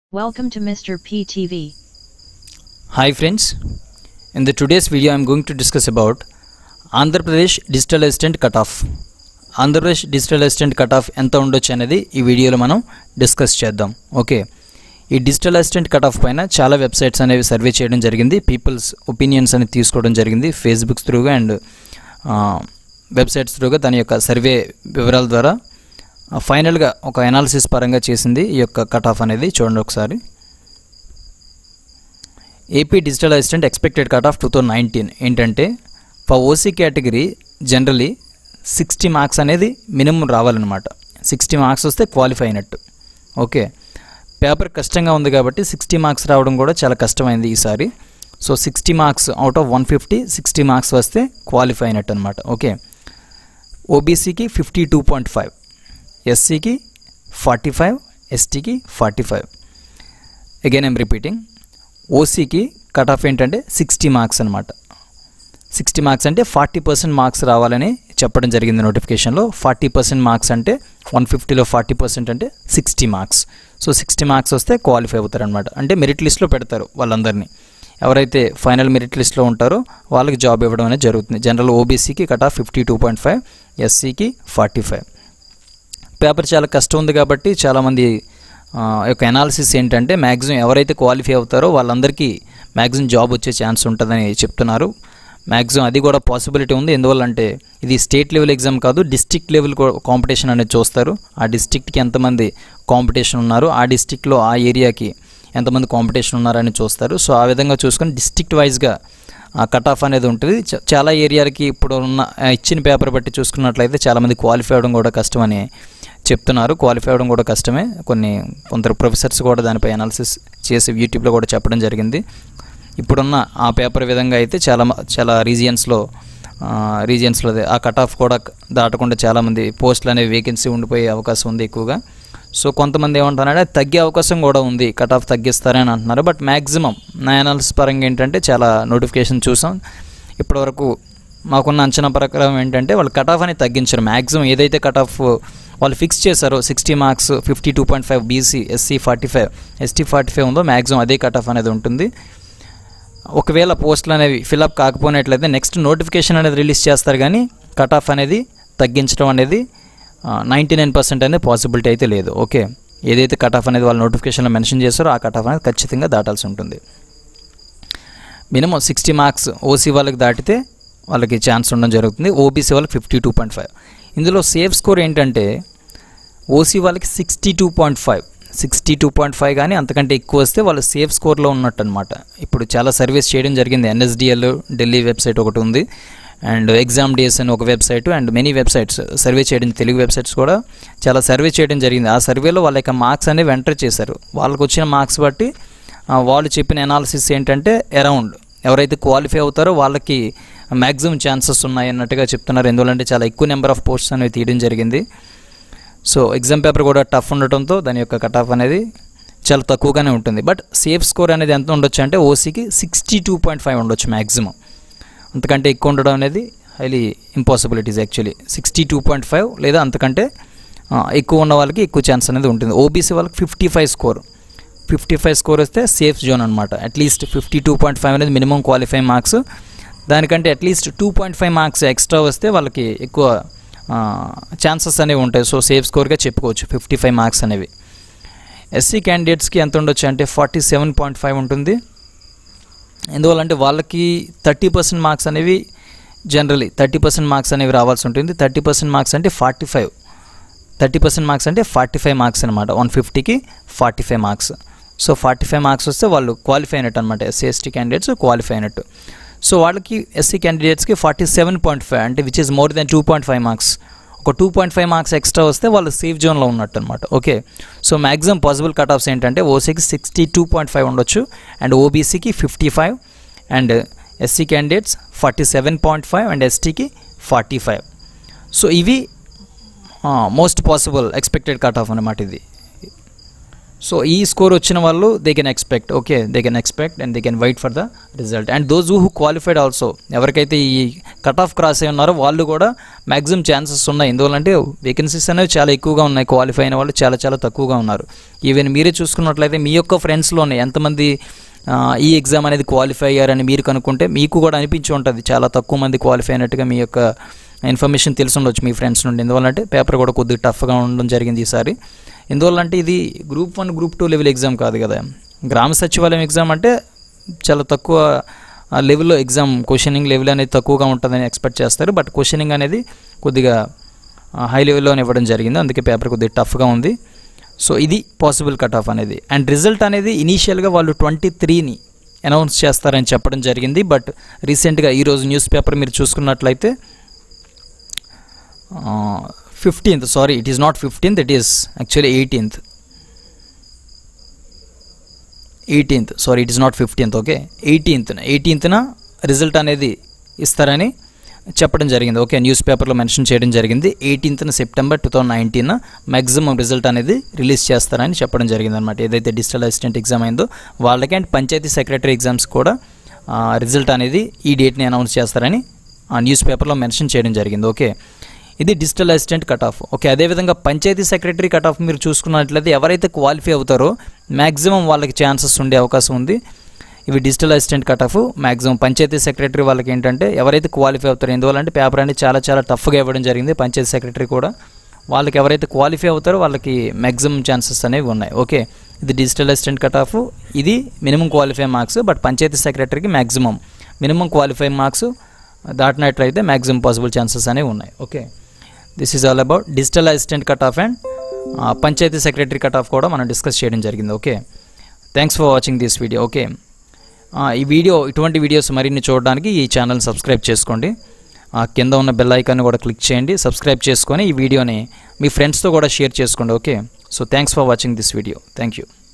Welcome to Mr. P TV. Hi friends, in the today's video I am going to discuss about Andhra Pradesh Digital Assistant Cutoff. Andhra Pradesh digital assistant cut cutoff ఎంత ఉండొచ్చు అనేది ఈ వీడియోలో మనం discuss చేద్దాం okay ఈ digital assistant cut off పైన చాలా వెబ్సైట్స్ అనేవి సర్వే చేయడం జరిగింది పీపుల్స్ ఒపీనియన్స్ అనేది తీసుకోవడం జరిగింది ఫేస్బుక్స్ త్రూగా అండ్ వెబ్సైట్స్ త్రూగా దాని యొక్క సర్వే వివరాల ద్వారా ఫైనల్గా ఒక అనాలిసిస్ పరంగా చేసింది ఈ యొక్క కట్ ఆఫ్ అనేది చూడండి ఒకసారి AP digital assistant expected cut off two thousand nineteen ఏంటంటే for OC category generally sixty marks అనేది మినిమం రావాలన్నమాట సిక్స్టీ మార్క్స్ వస్తే క్వాలిఫై అయినట్టు ఓకే పేపర్ కష్టంగా ఉంది కాబట్టి సిక్స్టీ మార్క్స్ రావడం కూడా చాలా కష్టమైంది ఈసారి so sixty marks out of one fifty sixty marks వస్తే క్వాలిఫై అయినట్టు అనమాట ఓకే ఓబీసీకి ఫిఫ్టీ టూ పాయింట్ ఫైవ్ ఎస్సీకి ఫార్టీ ఫైవ్ ఎస్టీకి forty five again I'm repeating ఓసీకి కట్ ఆఫ్ ఏంటంటే సిక్స్టీ మార్క్స్ అనమాట సిక్స్టీ మార్క్స్ అంటే ఫార్టీ పర్సెంట్ మార్క్స్ రావాలని చెప్పడం జరిగింది నోటిఫికేషన్లో ఫార్టీ పర్సెంట్ మార్క్స్ అంటే వన్ ఫిఫ్టీలో ఫార్టీ పర్సెంట్ అంటే sixty marks so sixty marks వస్తే క్వాలిఫై అవుతారనమాట అంటే మెరిట్ లిస్ట్లో పెడతారు వాళ్ళందరినీ ఎవరైతే ఫైనల్ మెరిట్ లిస్ట్లో ఉంటారో వాళ్ళకి జాబ్ ఇవ్వడం అనేది జరుగుతుంది జనరల్ ఓబీసీకి cut off fifty two point five ఎస్సీకి ఫార్టీ ఫైవ్ పేపర్ చాలా కష్టం ఉంది కాబట్టి చాలామంది ఆ, యొక్క అనాలిసిస్ ఏంటంటే మ్యాక్సిమం ఎవరైతే క్వాలిఫై అవుతారో వాళ్ళందరికీ మ్యాక్సిమం జాబ్ వచ్చే ఛాన్స్ ఉంటుందని చెప్తున్నారు మ్యాక్సిమం అది కూడా పాసిబిలిటీ ఉంది ఎందువల్లంటే ఇది స్టేట్ లెవెల్ ఎగ్జామ్ కాదు డిస్ట్రిక్ట్ లెవెల్ కాంపిటీషన్ అనేది చూస్తారు ఆ డిస్ట్రిక్ట్కి ఎంతమంది కాంపిటీషన్ ఉన్నారు ఆ డిస్ట్రిక్ట్లో ఆ ఏరియాకి ఎంతమంది కాంపిటీషన్ ఉన్నారని చూస్తారు సో ఆ విధంగా చూసుకొని డిస్ట్రిక్ట్ వైజ్గా ఆ కట్ ఆఫ్ అనేది ఉంటుంది చ- చాలా ఏరియాలకి ఇప్పుడు ఉన్న ఆ, ఇచ్చిన పేపర్ బట్టి చూసుకున్నట్లయితే చాలామంది క్వాలిఫై అవ్వడం కూడా కష్టమని చెప్తున్నారు క్వాలిఫై అవ్వడం కూడా కష్టమే కొన్ని కొందరు ప్రొఫెసర్స్ కూడా దానిపై అనాలిసిస్ చేసి యూట్యూబ్లో కూడా చెప్పడం జరిగింది ఇప్పుడున్న ఆ పేపర్ విధంగా అయితే చాలా మ- చాలా రీజియన్స్లో రీజియన్స్లో ఆ కట్ ఆఫ్ కూడా దాటకుండా చాలామంది పోస్టులు అనేవి వేకెన్సీ ఉండిపోయే అవకాశం ఉంది ఎక్కువగా సో కొంతమంది ఏమంటున్నారంటే తగ్గే అవకాశం కూడా ఉంది కట్ ఆఫ్ తగ్గిస్తారని అంటున్నారు బట్ మ్యాక్సిమం నా అనాలిసిస్ పరంగా ఏంటంటే చాలా నోటిఫికేషన్ చూసాం ఇప్పటివరకు మాకున్న అంచనా ప్రకారం ఏంటంటే వాళ్ళు కట్ ఆఫ్ అనేది తగ్గించారు మ్యాక్సిమం ఏదైతే కట్ ఆఫ్ వాళ్ళు ఫిక్స్ చేశారో sixty marks fifty two point five BC SC forty five ST forty five ఉందో మ్యాక్సిమం అదే కట్ ఆఫ్ అనేది ఉంటుంది ఒకవేళ పోస్టులు అనేవి ఫిలప్ కాకపోయినట్లయితే నెక్స్ట్ నోటిఫికేషన్ అనేది రిలీజ్ చేస్తారు కానీ కట్ ఆఫ్ అనేది తగ్గించడం అనేది నైంటీ నైన్ పర్సెంట్ అనేది పాసిబిలిటీ అయితే లేదు ఓకే ఏదైతే కట్ ఆఫ్ అనేది వాళ్ళు నోటిఫికేషన్లో మెన్షన్ చేస్తారో ఆ కట్ ఆఫ్ అనేది ఖచ్చితంగా దాటాల్సి ఉంటుంది మినిమం సిక్స్టీ మార్క్స్ ఓసీ వాళ్ళకి దాటితే వాళ్ళకి ఛాన్స్ ఉండడం జరుగుతుంది ఓబీసీ వాళ్ళకి ఫిఫ్టీ టూ పాయింట్ ఫైవ్ ఇందులో సేఫ్ స్కోర్ ఏంటంటే ఓసీ వాళ్ళకి sixty two point five sixty two point five కానీ అంతకంటే ఎక్కువ వస్తే వాళ్ళు సేఫ్ స్కోర్లో ఉన్నట్టు అనమాట ఇప్పుడు చాలా సర్వీస్ చేయడం జరిగింది ఎన్ఎస్డిఎల్ ఢిల్లీ వెబ్సైట్ ఒకటి ఉంది అండ్ ఎగ్జామ్ డేస్ అని ఒక website and many websites survey చేయడం తెలుగు వెబ్సైట్స్ కూడా చాలా సర్వే చేయడం జరిగింది ఆ సర్వేలో వాళ్ళ యొక్క మార్క్స్ అనేవి ఎంటర్ చేశారు వాళ్ళకి వచ్చిన మార్క్స్ బట్టి ఆ, వాళ్ళు చెప్పిన అనాలిసిస్ ఏంటంటే అరౌండ్ ఎవరైతే క్వాలిఫై అవుతారో వాళ్ళకి మ్యాక్సిమం ఛాన్సెస్ ఉన్నాయి అన్నట్టుగా చెప్తున్నారు ఎందువల్లంటే చాలా ఎక్కువ నెంబర్ ఆఫ్ పోస్ట్స్ అనేవి తీయడం జరిగింది సో ఎగ్జామ్ పేపర్ కూడా టఫ్ ఉండటంతో దాని యొక్క కట్ ఆఫ్ అనేది చాలా తక్కువగానే ఉంటుంది బట్ సేఫ్ స్కోర్ అనేది ఎంత ఉండొచ్చు అంటే ఓసీకి సిక్స్టీ టూ పాయింట్ ఫైవ్ ఉండొచ్చు మ్యాక్సిమం అంతకంటే ఎక్కువ ఉండడం అనేది highly impossibilities actually sixty two point five లేదా అంతకంటే ఆ, ఎక్కువ ఉన్న వాళ్ళకి ఎక్కువ ఛాన్స్ అనేది ఉంటుంది ఓబీసీ వాళ్ళకి fifty five score fifty five score వస్తే సేఫ్ జోన్ అనమాట at least fifty two point five అనేది మినిమం క్వాలిఫై మార్క్స్ దానికంటే at least two point five marks extra వస్తే వాళ్ళకి ఎక్కువ ఛాన్సెస్ అనేవి ఉంటాయి సో సేఫ్ స్కోర్గా చెప్పుకోవచ్చు ఫిఫ్టీ ఫైవ్ మార్క్స్ అనేవి ఎస్సీ క్యాండిడేట్స్కి ఎంత ఉండొచ్చు అంటే ఫార్టీ సెవెన్ పాయింట్ ఫైవ్ ఉంటుంది ఎందువల్లంటే వాళ్ళకి థర్టీ పర్సెంట్ మార్క్స్ అనేవి జనరలీ థర్టీ పర్సెంట్ మార్క్స్ అనేవి రావాల్సి ఉంటుంది థర్టీ పర్సెంట్ మార్క్స్ అంటే forty five thirty percent marks అంటే ఫార్టీ ఫైవ్ మార్క్స్ అనమాట వన్ ఫిఫ్టీకి forty five marks so forty five marks వస్తే వాళ్ళు క్వాలిఫై అయినట్టు అనమాట ఎస్సీ ఎస్టీ క్యాండిడేట్స్ క్వాలిఫై అయినట్టు సో వాళ్ళకి ఎస్సీ క్యాండిడేట్స్కి ఫార్టీ సెవెన్ పాయింట్ ఫైవ్ అంటే which is more than two point five marks ఒక two point five marks extra వస్తే వాళ్ళు సేఫ్ జోన్లో ఉన్నట్టు అనమాట okay so maximum possible cut offs ఏంటంటే ఓసీకి సిక్స్టీ టూ పాయింట్ ఫైవ్ ఉండొచ్చు అండ్ ఓబీసీకి fifty five and SC candidates forty seven point five and ఎస్టీకి ఫార్టీ ఫైవ్ సో ఇవి most possible expected cut off అనమాట ఇది సో ఈ స్కోర్ వచ్చిన వాళ్ళు they can expect okay they can expect and they can wait for the result and those who qualified also ఎవరికైతే ఈ cut off cross అయి ఉన్నారో వాళ్ళు కూడా మ్యాక్సిమం ఛాన్సెస్ ఉన్నాయి ఎందువల్లంటే వేకెన్సీస్ అనేవి చాలా ఎక్కువగా ఉన్నాయి క్వాలిఫై అయిన వాళ్ళు చాలా చాలా తక్కువగా ఉన్నారు ఈవెన్ మీరే చూసుకున్నట్లయితే మీ యొక్క ఫ్రెండ్స్లోనే ఎంతమంది ఆ, ఈ ఎగ్జామ్ అనేది క్వాలిఫై అయ్యారని మీరు కనుక్కుంటే మీకు కూడా అనిపించి ఉంటుంది చాలా తక్కువ మంది క్వాలిఫై అయినట్టుగా మీ యొక్క ఇన్ఫర్మేషన్ తెలిసి ఉండొచ్చు మీ ఫ్రెండ్స్ నుండి ఎందువల్లంటే పేపర్ కూడా కొద్దిగా టఫ్గా ఉండడం జరిగింది ఈసారి ఎందువల్లంటే ఇది group one group two level exam కాదు కదా గ్రామ సచివాలయం ఎగ్జామ్ అంటే చాలా తక్కువ లెవెల్లో ఎగ్జామ్ క్వశ్చనింగ్ లెవెల్ అనేది తక్కువగా ఉంటుందని ఎక్స్పెక్ట్ చేస్తారు బట్ క్వశ్చనింగ్ అనేది కొద్దిగా హై లెవెల్లోనే ఇవ్వడం జరిగింది అందుకే పేపర్ కొద్దిగా టఫ్గా ఉంది సో ఇది పాసిబుల్ కట్ ఆఫ్ అనేది అండ్ రిజల్ట్ అనేది ఇనీషియల్గా వాళ్ళు ట్వంటీ త్రీని అనౌన్స్ చేస్తారని చెప్పడం జరిగింది బట్ రీసెంట్గా ఈరోజు న్యూస్ పేపర్ మీరు చూసుకున్నట్లయితే fifteenth sorry it is not fifteenth it is actually eighteenth eighteenth sorry it is not fifteenth okay ఎయిటీన్త్న ఎయిటీన్త్న రిజల్ట్ అనేది ఇస్తారని చెప్పడం జరిగింది ఓకే న్యూస్ పేపర్లో మెన్షన్ చేయడం జరిగింది ఎయిటీన్త్న September two thousand nineteen maximum result అనేది రిలీజ్ చేస్తారని చెప్పడం జరిగింది అనమాట ఏదైతే డిజిటల్ అసిస్టెంట్ ఎగ్జామ్ అయిందో వాళ్ళకి అండ్ పంచాయతీ సెక్రటరీ ఎగ్జామ్స్ కూడా రిజల్ట్ అనేది ఈ డేట్ని అనౌన్స్ చేస్తారని ఆ న్యూస్ పేపర్లో మెన్షన్ చేయడం జరిగింది ఓకే ఇది digital assistant cut off okay అదేవిధంగా పంచాయతీ సెక్రటరీ కట్ ఆఫ్ మీరు చూసుకున్నట్లయితే ఎవరైతే క్వాలిఫై అవుతారో మ్యాక్సిమం వాళ్ళకి ఛాన్సెస్ ఉండే అవకాశం ఉంది ఇవి digital assistant cut off maximum panchayat secretary వాళ్ళకి ఏంటంటే ఎవరైతే క్వాలిఫై అవుతారో ఎందువల్లంటే పేపర్ అనేది చాలా చాలా టఫ్గా ఇవ్వడం జరిగింది పంచాయతీ సెక్రటరీ కూడా వాళ్ళకి ఎవరైతే క్వాలిఫై అవుతారో వాళ్ళకి మ్యాక్సిమం ఛాన్సెస్ అనేవి ఉన్నాయి ఓకే ఇది డిజిటల్ అసిస్టెంట్ కట్ ఆఫ్ ఇది minimum qualify marks but panchayat సెక్రటరీకి మ్యాక్సిమం మినిమం క్వాలిఫై మార్క్స్ దాటినట్లయితే మ్యాక్సిమం పాసిబుల్ ఛాన్సెస్ అనేవి ఉన్నాయి okay this is all about digital assistant cut off and panchayat secretary cut off కూడా మనం డిస్కస్ చేయడం జరిగింది okay thanks for watching this video okay ఈ video ఇటువంటి వీడియోస్ మరిన్ని చూడడానికి ఈ ఛానల్ సబ్స్క్రైబ్ చేసుకోండి ఆ కింద ఉన్న బెల్ ఐకాన్ని కూడా క్లిక్ చేయండి సబ్స్క్రైబ్ చేసుకొని ఈ వీడియోని మీ ఫ్రెండ్స్తో కూడా షేర్ చేసుకోండి okay so thanks for watching this video thank you